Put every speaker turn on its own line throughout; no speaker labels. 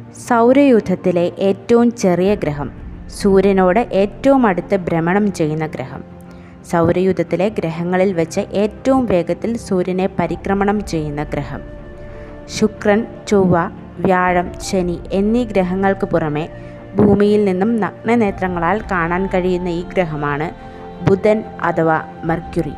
സൗരയൂഥത്തിലെ ഏറ്റവും ചെറിയ ഗ്രഹം സൂര്യനോട് ഏറ്റവും അടുത്ത് ഭ്രമണം ചെയ്യുന്ന ഗ്രഹം സൗരയൂഥത്തിലെ ഗ്രഹങ്ങളിൽ വെച്ച് ഏറ്റവും വേഗത്തിൽ സൂര്യനെ പരിക്രമണം ചെയ്യുന്ന ഗ്രഹം ശുക്രൻ ചൊവ്വ വ്യാഴം ശനി എന്നീ ഗ്രഹങ്ങൾക്ക് പുറമെ ഭൂമിയിൽ നിന്നും നഗ്നനേത്രങ്ങളാൽ കാണാൻ കഴിയുന്ന ഈ ഗ്രഹമാണ് ബുധൻ അഥവാ മെർക്യുറി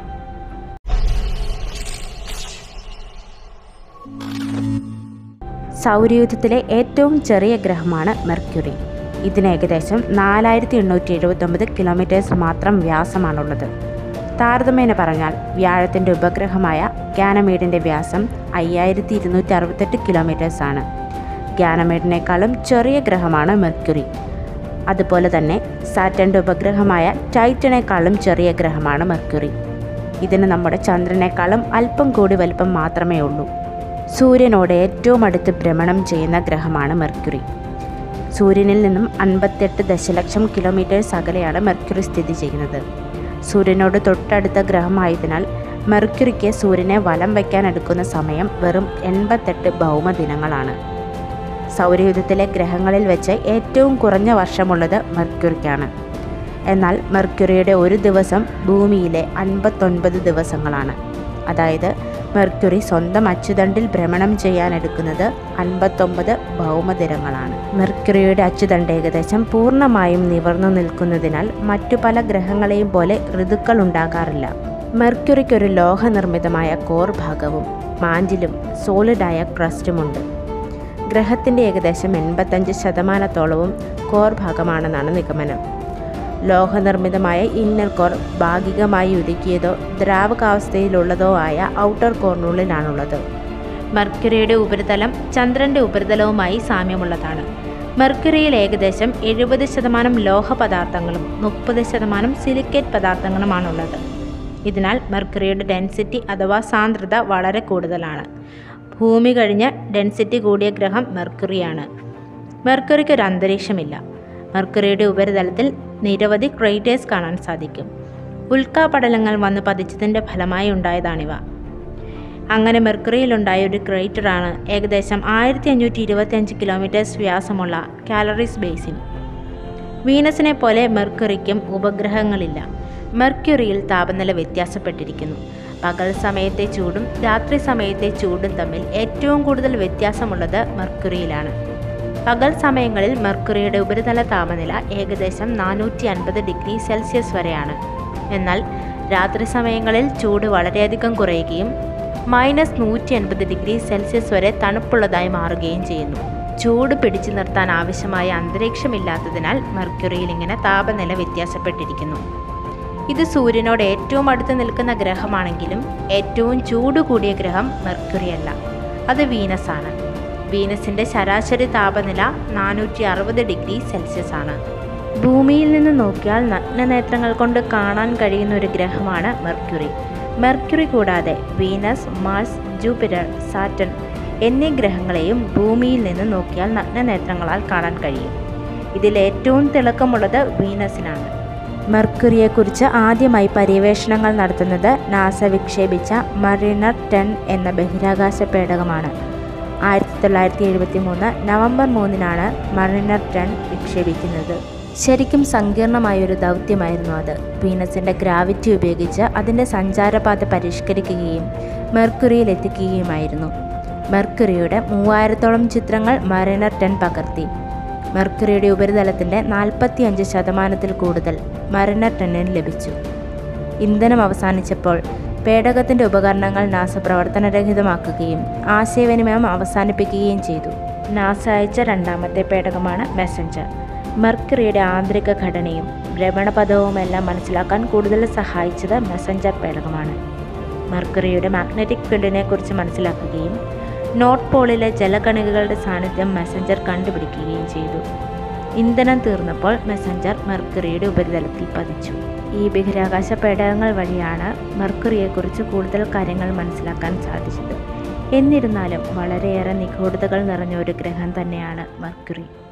സൗരയൂഥത്തിലെ ഏറ്റവും ചെറിയ ഗ്രഹമാണ് മെർക്യുറി ഇതിന് ഏകദേശം നാലായിരത്തി എണ്ണൂറ്റി എഴുപത്തൊമ്പത് കിലോമീറ്റേഴ്സ് മാത്രം വ്യാസമാണുള്ളത് താരതമ്യേന പറഞ്ഞാൽ വ്യാഴത്തിൻ്റെ ഉപഗ്രഹമായ ഗാനമേഡിൻ്റെ വ്യാസം അയ്യായിരത്തി ഇരുന്നൂറ്റി അറുപത്തെട്ട് കിലോമീറ്റേഴ്സാണ് ഗാനമേഡിനേക്കാളും ചെറിയ ഗ്രഹമാണ് മെർക്യുറി അതുപോലെ തന്നെ സാറ്റൻ്റെ ഉപഗ്രഹമായ ടൈറ്റനേക്കാളും ചെറിയ ഗ്രഹമാണ് മെർക്യുറി ഇതിന് നമ്മുടെ ചന്ദ്രനേക്കാളും അല്പം കൂടി വലിപ്പം മാത്രമേ ഉള്ളൂ സൂര്യനോട് ഏറ്റവും അടുത്ത് ഭ്രമണം ചെയ്യുന്ന ഗ്രഹമാണ് മെർക്യുറി സൂര്യനിൽ നിന്നും അൻപത്തെട്ട് ദശലക്ഷം കിലോമീറ്റേഴ്സ് അകലെയാണ് മെർക്യുറി സ്ഥിതി ചെയ്യുന്നത് സൂര്യനോട് തൊട്ടടുത്ത ഗ്രഹമായതിനാൽ മെർക്യുറിക്ക് സൂര്യനെ വലം വയ്ക്കാൻ എടുക്കുന്ന സമയം വെറും എൺപത്തെട്ട് ഭൗമദിനങ്ങളാണ് സൗരയൂഥത്തിലെ ഗ്രഹങ്ങളിൽ വെച്ച് ഏറ്റവും കുറഞ്ഞ വർഷമുള്ളത് മെർക്യുറിക്കാണ് എന്നാൽ മെർക്യുറിയുടെ ഒരു ദിവസം ഭൂമിയിലെ അൻപത്തൊൻപത് ദിവസങ്ങളാണ് അതായത് മെർക്യുറി സ്വന്തം അച്ചുതണ്ടിൽ ഭ്രമണം ചെയ്യാൻ എടുക്കുന്നത് അൻപത്തൊമ്പത് ഭൗമദിനങ്ങളാണ് മെർക്യുറിയുടെ അച്ചുതണ്ട് ഏകദേശം പൂർണ്ണമായും നിവർന്നു നിൽക്കുന്നതിനാൽ മറ്റു പല ഗ്രഹങ്ങളെയും പോലെ ഋതുക്കൾ ഉണ്ടാകാറില്ല മെർക്യുറിക്കൊരു ലോഹനിർമ്മിതമായ കോർ ഭാഗവും മാൻറ്റിലും സോളിഡായ ക്രസ്റ്റുമുണ്ട് ഗ്രഹത്തിൻ്റെ ഏകദേശം എൺപത്തഞ്ച് ശതമാനത്തോളവും കോർ ഭാഗമാണെന്നാണ് നിഗമനം ലോഹനിർമ്മിതമായ ഇന്നർ കോർ ഭാഗികമായി ഉരുക്കിയതോ ദ്രാവകാവസ്ഥയിലുള്ളതോ ആയ ഔട്ടർ കോറിനുള്ളിലാണുള്ളത് മെർക്കുറിയുടെ ഉപരിതലം ചന്ദ്രൻ്റെ ഉപരിതലവുമായി സാമ്യമുള്ളതാണ് മെർക്കുറിയിൽ ഏകദേശം എഴുപത് ശതമാനം ലോഹ പദാർത്ഥങ്ങളും മുപ്പത് ശതമാനം സിലിക്കേറ്റ് പദാർത്ഥങ്ങളുമാണുള്ളത് ഇതിനാൽ മെർക്കുറിയുടെ ഡെൻസിറ്റി അഥവാ സാന്ദ്രത വളരെ കൂടുതലാണ് ഭൂമി കഴിഞ്ഞ് ഡെൻസിറ്റി കൂടിയ ഗ്രഹം മെർക്കുറിയാണ് മെർക്കുറിക്ക് ഒരു അന്തരീക്ഷമില്ല മെർക്കുറിയുടെ ഉപരിതലത്തിൽ നിരവധി ക്രേറ്റേഴ്സ് കാണാൻ സാധിക്കും ഉൽക്കാപടലങ്ങൾ വന്ന് പതിച്ചതിൻ്റെ ഫലമായി ഉണ്ടായതാണിവ അങ്ങനെ മെർക്കുറിയിലുണ്ടായ ഒരു ക്രേറ്ററാണ് ഏകദേശം ആയിരത്തി അഞ്ഞൂറ്റി ഇരുപത്തിയഞ്ച് കിലോമീറ്റേഴ്സ് വ്യാസമുള്ള കാലറീസ് ബേസിൻ വീനസിനെ പോലെ മെർക്കുറിക്കും ഉപഗ്രഹങ്ങളില്ല മെർക്യുറിയിൽ താപനില വ്യത്യാസപ്പെട്ടിരിക്കുന്നു പകൽ സമയത്തെ ചൂടും രാത്രി സമയത്തെ ചൂടും തമ്മിൽ ഏറ്റവും കൂടുതൽ വ്യത്യാസമുള്ളത് മെർക്കുറിയിലാണ് പകൽ സമയങ്ങളിൽ മെർക്കുറിയുടെ ഉപരിതല താപനില ഏകദേശം നാനൂറ്റി അൻപത് ഡിഗ്രി സെൽഷ്യസ് വരെയാണ് എന്നാൽ രാത്രി സമയങ്ങളിൽ ചൂട് വളരെയധികം കുറയുകയും മൈനസ് നൂറ്റി അൻപത് ഡിഗ്രി സെൽഷ്യസ് വരെ തണുപ്പുള്ളതായി മാറുകയും ചെയ്യുന്നു ചൂട് പിടിച്ചു നിർത്താൻ ആവശ്യമായ അന്തരീക്ഷമില്ലാത്തതിനാൽ മെർക്കുറിയിൽ ഇങ്ങനെ താപനില വ്യത്യാസപ്പെട്ടിരിക്കുന്നു ഇത് സൂര്യനോട് ഏറ്റവും അടുത്ത് നിൽക്കുന്ന ഗ്രഹമാണെങ്കിലും ഏറ്റവും ചൂട് കൂടിയ ഗ്രഹം മെർക്കുറിയല്ല അത് വീനസ് ആണ് വീനസിൻ്റെ ശരാശരി താപനില നാനൂറ്റി അറുപത് ഡിഗ്രി സെൽഷ്യസ് ആണ് ഭൂമിയിൽ നിന്ന് നോക്കിയാൽ നഗ്നനേത്രങ്ങൾ കൊണ്ട് കാണാൻ കഴിയുന്ന ഒരു ഗ്രഹമാണ് മെർക്യുറി മെർക്യുറി കൂടാതെ വീനസ് മാർസ് ജൂപ്പിറ്റർ സാറ്റൺ എന്നീ ഗ്രഹങ്ങളെയും ഭൂമിയിൽ നിന്ന് നോക്കിയാൽ നഗ്നനേത്രങ്ങളാൽ കാണാൻ കഴിയും ഇതിൽ ഏറ്റവും തിളക്കമുള്ളത് വീനസിനാണ് മെർക്കുറിയെക്കുറിച്ച് ആദ്യമായി പര്യവേഷണങ്ങൾ നടത്തുന്നത് നാസ വിക്ഷേപിച്ച മറീനർ ടെൻ എന്ന ബഹിരാകാശ പേടകമാണ് ആയിരത്തി തൊള്ളായിരത്തി എഴുപത്തി മൂന്ന് നവംബർ മൂന്നിനാണ് മറിനർ ടെൻ വിക്ഷേപിക്കുന്നത് ശരിക്കും സങ്കീർണമായൊരു ദൗത്യമായിരുന്നു അത് വീനസിൻ്റെ ഗ്രാവിറ്റി ഉപയോഗിച്ച് അതിൻ്റെ സഞ്ചാരപാത പരിഷ്കരിക്കുകയും മെർക്കുറിയിൽ എത്തിക്കുകയുമായിരുന്നു മെർക്കുറിയുടെ മൂവായിരത്തോളം ചിത്രങ്ങൾ മറിനർ ടെൻ പകർത്തി മെർക്കുറിയുടെ ഉപരിതലത്തിൻ്റെ നാൽപ്പത്തി അഞ്ച് ശതമാനത്തിൽ കൂടുതൽ മറിനർ ടെന്നിന് ലഭിച്ചു ഇന്ധനം അവസാനിച്ചപ്പോൾ പേടകത്തിൻ്റെ ഉപകരണങ്ങൾ നാസ പ്രവർത്തനരഹിതമാക്കുകയും ആശയവിനിമയം അവസാനിപ്പിക്കുകയും ചെയ്തു നാസ അയച്ച രണ്ടാമത്തെ പേടകമാണ് മെസ്സഞ്ചർ മെർക്കുറിയുടെ ആന്തരിക ഘടനയും ഭ്രമണപഥവുമെല്ലാം മനസ്സിലാക്കാൻ കൂടുതൽ സഹായിച്ചത് മെസ്സഞ്ചർ പേടകമാണ് മെർക്കുറിയുടെ മാഗ്നറ്റിക് ഫീൽഡിനെ കുറിച്ച് മനസ്സിലാക്കുകയും നോർത്ത് പോളിലെ ജലകണികകളുടെ സാന്നിധ്യം മെസ്സഞ്ചർ കണ്ടുപിടിക്കുകയും ചെയ്തു ഇന്ധനം തീർന്നപ്പോൾ മെസ്സഞ്ചർ മെർക്കുറിയുടെ ഉപരിതലത്തിൽ പതിച്ചു ഈ ബഹിരാകാശ പേടകങ്ങൾ വഴിയാണ് മെർക്കുറിയെക്കുറിച്ച് കൂടുതൽ കാര്യങ്ങൾ മനസ്സിലാക്കാൻ സാധിച്ചത് എന്നിരുന്നാലും വളരെയേറെ നിഗൂഢതകൾ നിറഞ്ഞ ഒരു ഗ്രഹം തന്നെയാണ് മെർക്കുറി